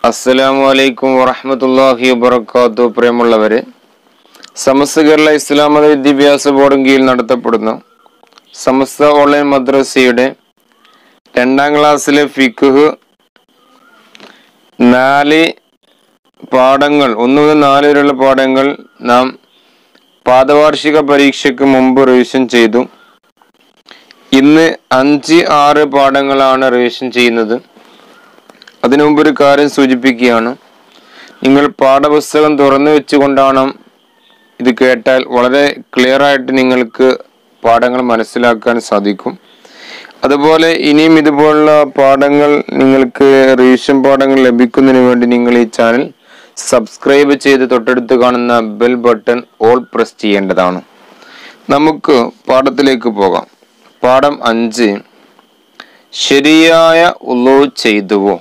അസ്സലാമു അലൈക്കും വറഹമത്തല്ലാഹി വബർക്കാത്തു പ്രിയമുള്ളവരെ സമസ്ത കേരള ഇസ്ലാം മത വിദ്യാഭ്യാസ ബോർഡും കീഴിൽ നടത്തപ്പെടുന്ന സമസ്ത ഓൺലൈൻ മദ്രസയുടെ രണ്ടാം ക്ലാസ്സിലെ ഫിഖ് നാല് പാഠങ്ങൾ ഒന്ന് മുതൽ നാല് വരെയുള്ള പാഠങ്ങൾ നാം പാദവാർഷിക പരീക്ഷയ്ക്ക് മുമ്പ് റിവിഷൻ ചെയ്തു ഇന്ന് അഞ്ച് ആറ് പാഠങ്ങളാണ് റിവിഷൻ ചെയ്യുന്നത് അതിനു മുമ്പ് ഒരു കാര്യം സൂചിപ്പിക്കുകയാണ് നിങ്ങൾ പാഠപുസ്തകം തുറന്നു വെച്ചുകൊണ്ടാണ് ഇത് കേട്ടാൽ വളരെ ക്ലിയർ ആയിട്ട് നിങ്ങൾക്ക് പാഠങ്ങൾ മനസ്സിലാക്കാൻ സാധിക്കും അതുപോലെ ഇനിയും ഇതുപോലുള്ള പാഠങ്ങൾ നിങ്ങൾക്ക് റിവിഷൻ പാഠങ്ങൾ ലഭിക്കുന്നതിന് വേണ്ടി നിങ്ങൾ ഈ ചാനൽ സബ്സ്ക്രൈബ് ചെയ്ത് തൊട്ടടുത്ത് കാണുന്ന ബെൽ ബട്ടൺ ഓൾ പ്രസ് ചെയ്യേണ്ടതാണ് നമുക്ക് പാഠത്തിലേക്ക് പോകാം പാഠം അഞ്ച് ശരിയായ ഉളു ചെയ്തുവോ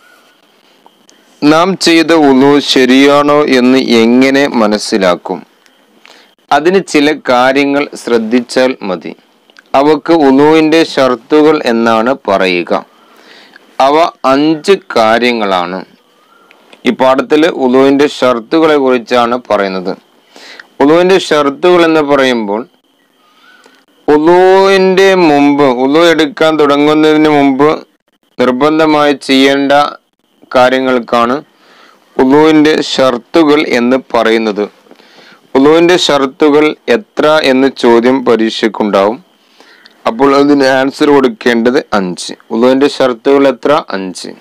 നാം ചെയ്ത ഉളു ശരിയാണോ എന്ന് എങ്ങനെ മനസ്സിലാക്കും അതിന് ചില കാര്യങ്ങൾ ശ്രദ്ധിച്ചാൽ മതി അവക്ക് ഉളുവിന്റെ ഷർത്തുകൾ എന്നാണ് പറയുക അവ അഞ്ച് കാര്യങ്ങളാണ് ഈ പാഠത്തിൽ ഉളുവിന്റെ ഷർത്തുകളെ കുറിച്ചാണ് പറയുന്നത് ഉളുവിന്റെ ഷർത്തുകൾ എന്ന് പറയുമ്പോൾ ഉളുവിന്റെ മുമ്പ് ഉളു എടുക്കാൻ തുടങ്ങുന്നതിന് മുമ്പ് നിർബന്ധമായി ചെയ്യേണ്ട കാര്യങ്ങൾക്കാണ് ഉളുവിന്റെ ഷർത്തുകൾ എന്ന് പറയുന്നത് ഉളുവിന്റെ ഷർത്തുകൾ എത്ര എന്ന് ചോദ്യം പരീക്ഷയ്ക്കുണ്ടാവും അപ്പോൾ അതിന് ആൻസർ കൊടുക്കേണ്ടത് അഞ്ച് ഉളുവിന്റെ ഷർത്തുകൾ എത്ര അഞ്ച്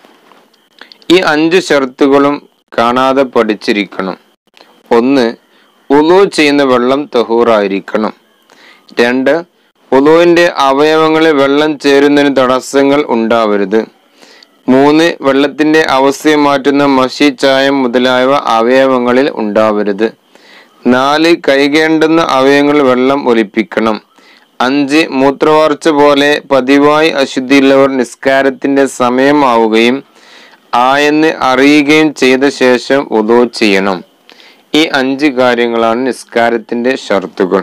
ഈ അഞ്ച് ഷർത്തുകളും കാണാതെ പഠിച്ചിരിക്കണം ഒന്ന് ഉളു ചെയ്യുന്ന വെള്ളം തഹൂറായിരിക്കണം രണ്ട് ഉളുവിന്റെ അവയവങ്ങളിൽ വെള്ളം ചേരുന്നതിന് തടസ്സങ്ങൾ ഉണ്ടാവരുത് മൂന്ന് വെള്ളത്തിന്റെ അവസ്ഥയെ മാറ്റുന്ന മഷി ചായം മുതലായവ അവയവങ്ങളിൽ ഉണ്ടാവരുത് നാല് കൈകേണ്ടുന്ന അവയവങ്ങളിൽ വെള്ളം ഒലിപ്പിക്കണം അഞ്ച് മൂത്രവാർച്ച പോലെ പതിവായി അശുദ്ധിയുള്ളവർ നിസ്കാരത്തിന്റെ സമയമാവുകയും ആയെന്ന് അറിയുകയും ചെയ്ത ശേഷം ഉദോ ചെയ്യണം ഈ അഞ്ച് കാര്യങ്ങളാണ് നിസ്കാരത്തിന്റെ ഷർത്തുകൾ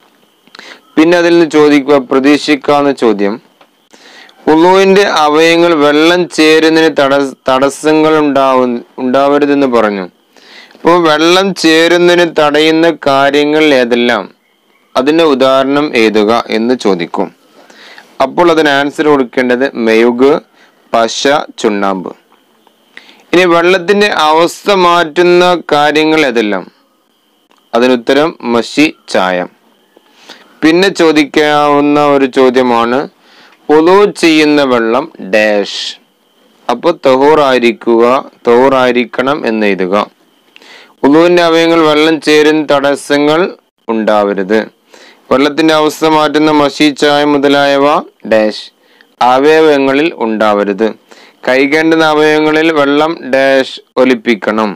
പിന്നെ അതിൽ നിന്ന് ചോദിക്കുക പ്രതീക്ഷിക്കാവുന്ന ചോദ്യം ഉളുവിന്റെ അവയങ്ങൾ വെള്ളം ചേരുന്നതിന് തട തടസ്സങ്ങൾ ഉണ്ടാവും ഉണ്ടാവരുതെന്ന് പറഞ്ഞു അപ്പോൾ വെള്ളം ചേരുന്നതിന് തടയുന്ന കാര്യങ്ങൾ ഏതെല്ലാം അതിന് ഉദാഹരണം എഴുതുക എന്ന് ചോദിക്കും അപ്പോൾ അതിന് ആൻസർ കൊടുക്കേണ്ടത് മെയുഗ് പശ ചുണ്ണാമ്പ് ഇനി വെള്ളത്തിന്റെ അവസ്ഥ മാറ്റുന്ന കാര്യങ്ങൾ ഏതെല്ലാം അതിനുത്തരം മഷി ചായം പിന്നെ ചോദിക്കാവുന്ന ഒരു ചോദ്യമാണ് ഒലു ചെയ്യുന്ന വെള്ളം ഡാഷ് അപ്പോൾ തൊഹൂറായിരിക്കുക തൊഹൂറായിരിക്കണം എന്ന് എഴുതുക ഉളുവിന്റെ അവയങ്ങൾ വെള്ളം ചേരുന്ന തടസ്സങ്ങൾ ഉണ്ടാവരുത് വെള്ളത്തിന്റെ അവസ്ഥ മാറ്റുന്ന മഷി ചായ മുതലായവ ഡാഷ് അവയവങ്ങളിൽ ഉണ്ടാവരുത് കൈകേണ്ടുന്ന അവയവങ്ങളിൽ വെള്ളം ഡാഷ് ഒലിപ്പിക്കണം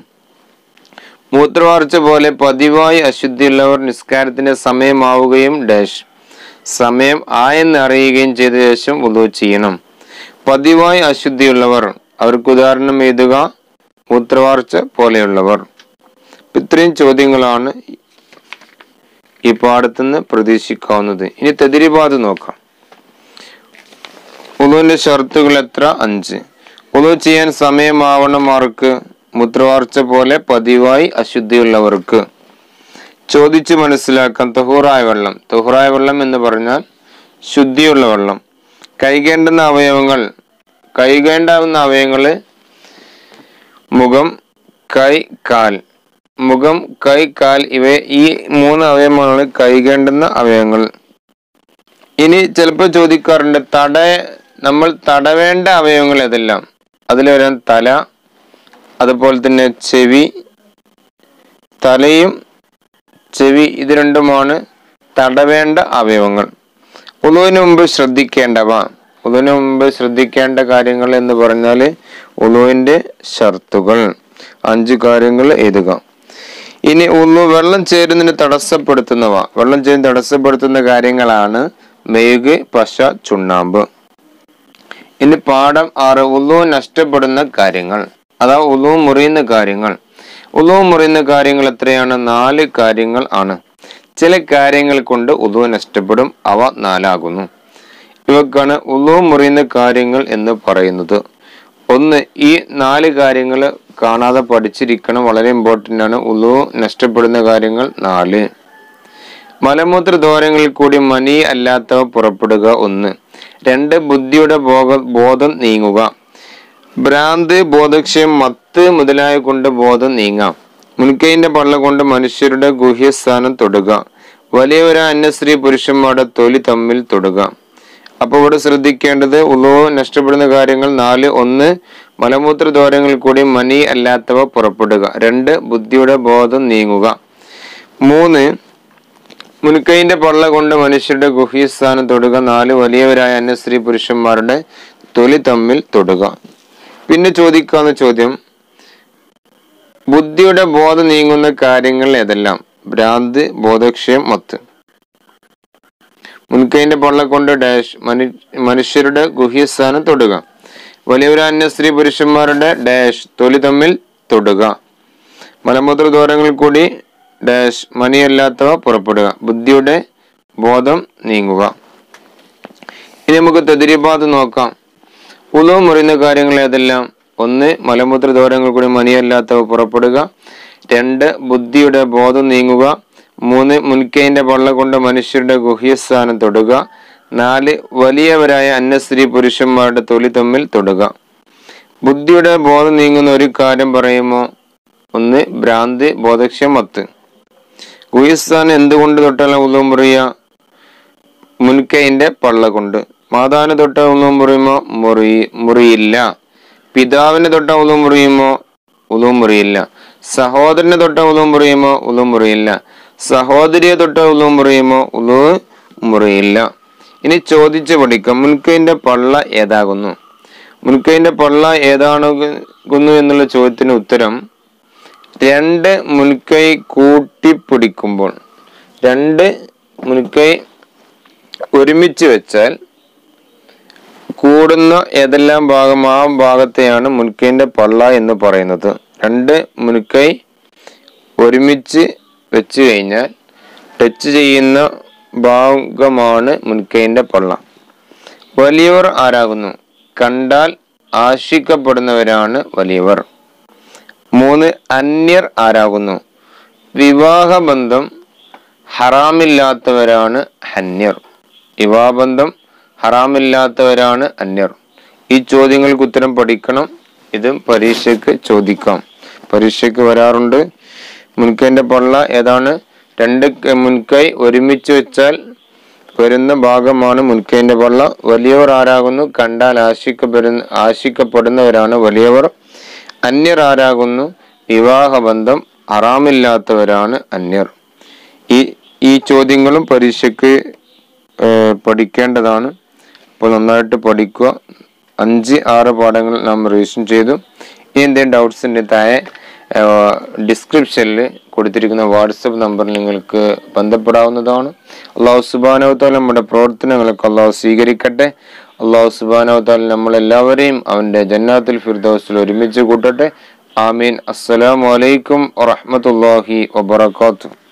മൂത്രവാർച്ച പോലെ പതിവായി അശുദ്ധിയുള്ളവർ നിസ്കാരത്തിന്റെ സമയമാവുകയും ഡാഷ് സമയം ആയെന്ന് അറിയുകയും ചെയ്ത ശേഷം ഉദു ചെയ്യണം പതിവായി അശുദ്ധിയുള്ളവർ അവർക്ക് ഉദാഹരണം എഴുതുക മൂത്രവാർച്ച പോലെയുള്ളവർ ഇത്രയും ചോദ്യങ്ങളാണ് ഈ പാഠത്തുനിന്ന് പ്രതീക്ഷിക്കാവുന്നത് ഇനി തെതിരിപാത് നോക്കാം ഉളുവിന്റെ ഷർത്തുകൾ എത്ര അഞ്ച് ഉളു ചെയ്യാൻ സമയമാവണം ആർക്ക് മൂത്രവാർച്ച പോലെ പതിവായി അശുദ്ധിയുള്ളവർക്ക് ചോദിച്ചു മനസ്സിലാക്കാം തൊഹൂറായ വെള്ളം തൊഹൂറായ വെള്ളം എന്ന് പറഞ്ഞാൽ ശുദ്ധിയുള്ള വെള്ളം കൈകേണ്ടുന്ന അവയവങ്ങൾ കൈകേണ്ടാവുന്ന അവയവങ്ങള് മുഖം കൈ കാൽ മുഖം കൈ കാൽ ഇവ ഈ മൂന്ന് അവയവങ്ങളാണ് കൈകേണ്ടുന്ന അവയവങ്ങൾ ഇനി ചിലപ്പോൾ ചോദിക്കാറുണ്ട് തട നമ്മൾ തടവേണ്ട അവയവങ്ങൾ ഏതെല്ലാം അതിൽ വരാൻ തല അതുപോലെ തന്നെ ചെവി തലയും ചെവി ഇത് രണ്ടുമാണ് തടവേണ്ട അവയവങ്ങൾ ഉളുവിന് മുമ്പ് ശ്രദ്ധിക്കേണ്ടവ ഉളുവിന് മുമ്പ് ശ്രദ്ധിക്കേണ്ട കാര്യങ്ങൾ എന്ന് പറഞ്ഞാൽ ഉളുവിന്റെ ഷർത്തുകൾ അഞ്ച് കാര്യങ്ങൾ എഴുതുക ഇനി ഉള്ളു വെള്ളം ചേരുന്നതിന് തടസ്സപ്പെടുത്തുന്നവ വെള്ളം ചേരുന്ന തടസ്സപ്പെടുത്തുന്ന കാര്യങ്ങളാണ് മെഴുക് പശ ചുണ്ണാമ്പ് ഇനി പാഠം ആറ് ഉള്ളു നഷ്ടപ്പെടുന്ന കാര്യങ്ങൾ അതാ ഉള്ളു മുറിയുന്ന കാര്യങ്ങൾ ഉളു മുറിയുന്ന കാര്യങ്ങൾ എത്രയാണ് നാല് കാര്യങ്ങൾ ആണ് ചില കാര്യങ്ങൾ കൊണ്ട് ഉളു നഷ്ടപ്പെടും അവ നാലാകുന്നു ഇവക്കാണ് ഉളു മുറിയുന്ന കാര്യങ്ങൾ എന്ന് പറയുന്നത് ഒന്ന് ഈ നാല് കാര്യങ്ങൾ കാണാതെ പഠിച്ചിരിക്കണം വളരെ ഇമ്പോർട്ടൻ്റ് ആണ് ഉളു നഷ്ടപ്പെടുന്ന കാര്യങ്ങൾ നാല് മലമൂത്ര ദ്വാരങ്ങളിൽ കൂടി മനി അല്ലാത്തവ പുറപ്പെടുക ഒന്ന് രണ്ട് ബുദ്ധിയുടെ ബോധ ബോധം നീങ്ങുക ഭ്രാന്ത് ബോധക്ഷയം മത്ത് മുതലായ കൊണ്ട് ബോധം നീങ്ങാം മുൻകൈന്റെ പള്ള കൊണ്ട് മനുഷ്യരുടെ ഗുഹ്യസ്ഥാനം തൊടുക വലിയവരാ അന്യസ്ത്രീ പുരുഷന്മാരുടെ തൊലി തമ്മിൽ തൊടുക അപ്പൊ ഇവിടെ ശ്രദ്ധിക്കേണ്ടത് ഉളോ നഷ്ടപ്പെടുന്ന കാര്യങ്ങൾ നാല് ഒന്ന് മലമൂത്ര ദ്വാരങ്ങളിൽ കൂടി മനി അല്ലാത്തവ പുറപ്പെടുക രണ്ട് ബുദ്ധിയുടെ ബോധം നീങ്ങുക മൂന്ന് മുൻകൈന്റെ പള്ള കൊണ്ട് മനുഷ്യരുടെ ഗുഹ്യസ്ഥാനം തൊടുക നാല് വലിയവരായ അന്യസ്ത്രീ പുരുഷന്മാരുടെ തൊലി തമ്മിൽ തൊടുക പിന്നെ ചോദിക്കാവുന്ന ചോദ്യം ബുദ്ധിയുടെ ബോധം നീങ്ങുന്ന കാര്യങ്ങൾ ഏതെല്ലാം ഭ്രാന്ത് ബോധക്ഷയം മത്ത് മുൻകൈന്റെ പള്ള കൊണ്ട് ഡാഷ് മനു- മനുഷ്യരുടെ ഗുഹ്യസ്ഥാനം തൊടുക വലിയവരാ അന്യ സ്ത്രീ പുരുഷന്മാരുടെ ഡാഷ് തൊലി തമ്മിൽ തൊടുക മലമൂത്ര ദ്വാരങ്ങളിൽ കൂടി ഡാഷ് മണിയല്ലാത്തവ പുറപ്പെടുക ബുദ്ധിയുടെ ബോധം നീങ്ങുക ഇനി നമുക്ക് തെതിരിപാത് നോക്കാം ഉളു മുറിയുന്ന കാര്യങ്ങൾ ഏതെല്ലാം ഒന്ന് മലമൂത്ര ദ്വാരങ്ങൾ കൂടി മണിയല്ലാത്തവ പുറപ്പെടുക രണ്ട് ബുദ്ധിയുടെ ബോധം നീങ്ങുക മൂന്ന് മുൻകൈന്റെ പള്ള കൊണ്ട് മനുഷ്യരുടെ ഗുഹ്യസ്ഥാനം തൊടുക നാല് വലിയവരായ അന്യസ്ത്രീ പുരുഷന്മാരുടെ തൊലി തമ്മിൽ തൊടുക ബുദ്ധിയുടെ ബോധം നീങ്ങുന്ന ഒരു കാര്യം പറയുമോ ഒന്ന് ഭ്രാന്ത് ബോധക്ഷ്യം മത്ത് ഗുഹ്യസ്ഥാനം എന്തുകൊണ്ട് തൊട്ടാലും ഉള്ളു മുറിയ മുൻകൈന്റെ പള്ള കൊണ്ട് മാതാവിനെ തൊട്ട ഉള്ളു മുറിയുമോ മുറി മുറിയില്ല പിതാവിനെ തൊട്ട ഉള്ളു മുറിയുമോ ഉളു മുറിയില്ല സഹോദരനെ തൊട്ട ഉളു മുറിയുമോ ഉളു മുറിയില്ല സഹോദരിയെ തൊട്ട ഉളു മുറിയുമോ ഉളു മുറിയില്ല ഇനി ചോദിച്ചു പഠിക്കാം മുൻകൈന്റെ പള്ള ഏതാകുന്നു മുൻകൈന്റെ പള്ള ഏതാകുന്നു എന്നുള്ള ചോദ്യത്തിന് ഉത്തരം രണ്ട് മുൻകൈ കൂട്ടിപ്പിടിക്കുമ്പോൾ രണ്ട് മുൻകൈ ഒരുമിച്ച് വെച്ചാൽ കൂടുന്ന ഏതെല്ലാം ഭാഗം ആ ഭാഗത്തെയാണ് മുൻകൈന്റെ പള്ള എന്ന് പറയുന്നത് രണ്ട് മുൻകൈ ഒരുമിച്ച് വെച്ച് കഴിഞ്ഞാൽ ടച്ച് ചെയ്യുന്ന ഭാഗമാണ് മുൻകൈന്റെ പള്ള വലിയവർ ആരാകുന്നു കണ്ടാൽ ആശിക്കപ്പെടുന്നവരാണ് വലിയവർ മൂന്ന് അന്യർ ആരാകുന്നു വിവാഹബന്ധം ഹറാമില്ലാത്തവരാണ് അന്യർ വിവാഹബന്ധം ഹറാമില്ലാത്തവരാണ് അന്യർ ഈ ചോദ്യങ്ങൾക്ക് ഉത്തരം പഠിക്കണം ഇത് പരീക്ഷയ്ക്ക് ചോദിക്കാം പരീക്ഷയ്ക്ക് വരാറുണ്ട് മുൻകൈന്റെ പള്ള ഏതാണ് രണ്ട് ക- മുൻകൈ ഒരുമിച്ച് വെച്ചാൽ വരുന്ന ഭാഗമാണ് മുൻകൈന്റെ പള്ള വലിയവർ ആരാകുന്നു കണ്ടാൽ ആശിക്കപ്പെടുന്ന ആശിക്കപ്പെടുന്നവരാണ് വലിയവർ അന്യർ ആരാകുന്നു വിവാഹബന്ധം ഹറാമില്ലാത്തവരാണ് അന്യർ ഈ ഈ ചോദ്യങ്ങളും പരീക്ഷയ്ക്ക് ഏഹ്, പഠിക്കേണ്ടതാണ് അപ്പോൾ നന്നായിട്ട് പഠിക്കുക അഞ്ച് ആറ് പാഠങ്ങൾ നാം റിവിഷൻ ചെയ്തു ഇനി എന്തെങ്കിലും ഡൗട്ട്സ് ഉണ്ടെങ്കിൽ താഴെ ഡിസ്ക്രിപ്ഷനിൽ കൊടുത്തിരിക്കുന്ന വാട്സപ്പ് നമ്പറിൽ നിങ്ങൾക്ക് ബന്ധപ്പെടാവുന്നതാണ് അള്ളാഹു സുബാനവത്താൽ നമ്മുടെ പ്രവർത്തനങ്ങളൊക്കെ അള്ളാഹു സ്വീകരിക്കട്ടെ അള്ളാഹു സുബാനവത്താൽ നമ്മളെല്ലാവരെയും അവൻ്റെ ജന്നാത്തുൽ ഫിർദൗസിൽ ഒരുമിച്ച് കൂട്ടട്ടെ ആമീൻ അസ്സലാമു അലൈക്കും വറഹ്മത്തുള്ളാഹി വബറകാതുഹു